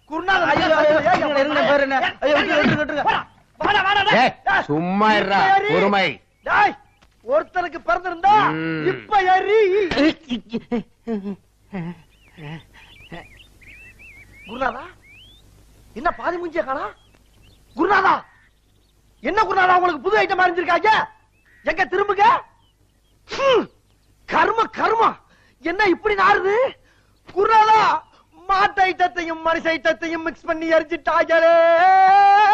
குருநாதர் ஐயோ, ஐயோ, இருங்க, இருங்க, பேரு என்ன? ஐயோ, விட்டுருங்க, விட்டுருங்க, விட்டுருங்க. போடா, வாடா, வாடா, டேய். ஏய், டேய், சும்மா இருடா, இப்ப ஏறி. பொறுமை. டேய், ஒருத்தனுக்கு பிறந்திருந்தா ம். இப்ப ஏறி குருநாதா என்ன பாதி மூஞ்சிய காணா குருநாதா என்ன குருநாதா உங்களுக்கு புது ஐட்டம் அறிஞ்சிருக்காங்க எங்க திரும்புங்க ஹம், கர்ம கர்மா என்ன இப்படி நாறுது குருநாதா மாட்டு ஐட்டத்தையும் மனுஷ ஐட்டத்தையும் மிக்ஸ் பண்ணி எரிஞ்சிட்டாங்களே